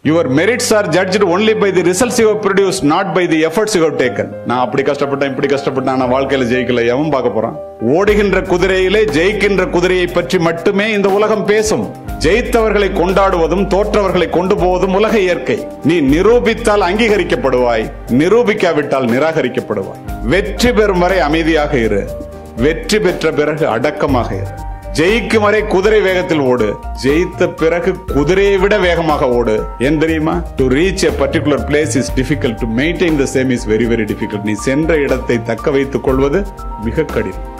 your merits are judged only by the results you produce not by the efforts you taken நான் அப்படி கஷ்டப்பட்டேன் இப்படி கஷ்டப்பட்டேன் நான் வாழ்க்கையில ஜெயிக்கல எவன் பார்க்க போறான் ஓடுகின்ற குதிரையிலே ஜெயிக்கின்ற குதிரையை பற்றி மட்டுமே இந்த உலகம் பேசும் ஜெயித்தவர்களை கொண்டாடுவதும் தோற்றவர்களை கொண்டு போவதும் உலக இயற்கை நீ நிரூபித்தால் அங்கீகரிக்கப்படுவாய் நிரூபிக்காவிட்டால் நிராகரிக்கப்படுவாய் வெற்றி பெறும் வரை அமைதியாக இரு வெற்றி பெற்ற பிறகு அடக்கமாக இரு ஜெயிக்கும் வரை குதிரை வேகத்தில் ஓடு ஜெயித்த பிறகு குதிரையை விட வேகமாக ஓடு ஏன் தெரியுமா to reach a particular place is difficult to maintain the same is very very difficult நீ சென்ற இடத்தை தக்க வைத்துக் கொள்வது மிக கடினம்